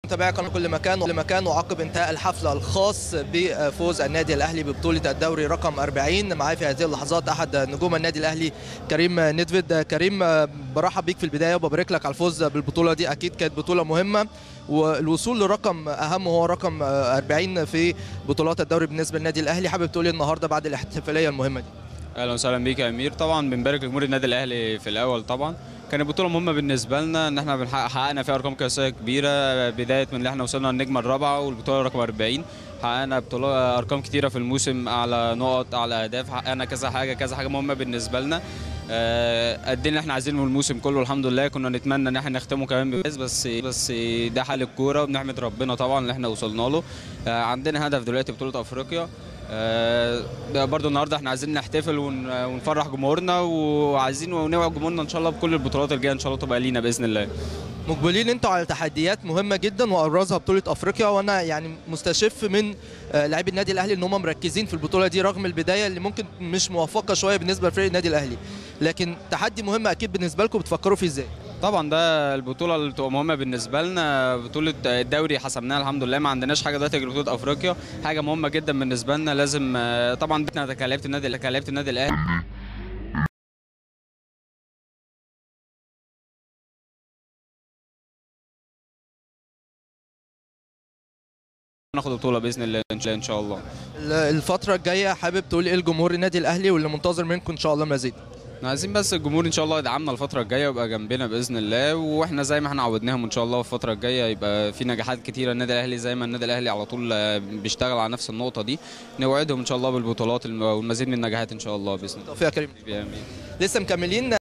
متابعي قناه كل مكان وكل مكان وعقب انتهاء الحفل الخاص بفوز النادي الاهلي ببطوله الدوري رقم 40 معايا في هذه اللحظات احد نجوم النادي الاهلي كريم ندفد كريم برحب بيك في البدايه وببارك لك على الفوز بالبطوله دي اكيد كانت بطوله مهمه والوصول لرقم اهم هو رقم 40 في بطولات الدوري بالنسبه للنادي الاهلي حابب تقول النهارده بعد احتفاليه المهمه دي اهلا وسهلا بيك يا امير طبعا بنبارك لجمهور النادي الاهلي في الاول طبعا كانت بطوله مهمه بالنسبه لنا ان احنا بنحقق حققنا فيها ارقام قياسيه كبيره بدايه من اللي احنا وصلنا النجمه الرابعه والبطوله رقم 40 حققنا بطوله ارقام كتيره في الموسم اعلى نقط اعلى اهداف حققنا كذا حاجه كذا حاجه مهمه بالنسبه لنا قد اللي احنا عايزينه الموسم كله الحمد لله كنا نتمنى ان احنا نختمه كمان بفوز بس بس ده حال الكوره وبنحمد ربنا طبعا اللي احنا وصلنا له عندنا هدف دلوقتي بطوله افريقيا آه برضو النهارده احنا عايزين نحتفل ونفرح جمهورنا وعايزين نوعد جمهورنا ان شاء الله بكل البطولات الجايه ان شاء الله تبقى لينا باذن الله مقبلين انتوا على تحديات مهمه جدا وابرزها بطوله افريقيا وانا يعني مستشف من لاعبي النادي الاهلي ان هم مركزين في البطوله دي رغم البدايه اللي ممكن مش موفقه شويه بالنسبه لفريق النادي الاهلي لكن تحدي مهم اكيد بالنسبه لكم بتفكروا فيه ازاي طبعا ده البطوله اللي بتبقى مهمه بالنسبه لنا بطوله الدوري حسمناها الحمد لله ما عندناش حاجه دلوقتي غير بطوله افريقيا حاجه مهمه جدا بالنسبه لنا لازم طبعا احنا كلاعيبه النادي كلاعيبه النادي الاهلي ناخد بطوله باذن الله ان شاء الله الفتره الجايه حابب تقول ايه لجمهور النادي الاهلي واللي منتظر منكم ان شاء الله مزيد عايزين بس الجمهور ان شاء الله يدعمنا الفتره الجايه ويبقى جنبنا باذن الله واحنا زي ما احنا عودناهم ان شاء الله في الفتره الجايه يبقى في نجاحات كتيره النادي الاهلي زي ما النادي الاهلي على طول بيشتغل على نفس النقطه دي نوعدهم ان شاء الله بالبطولات والمزيد من النجاحات ان شاء الله باذن الله توفيق يا كريم يا لسه مكملين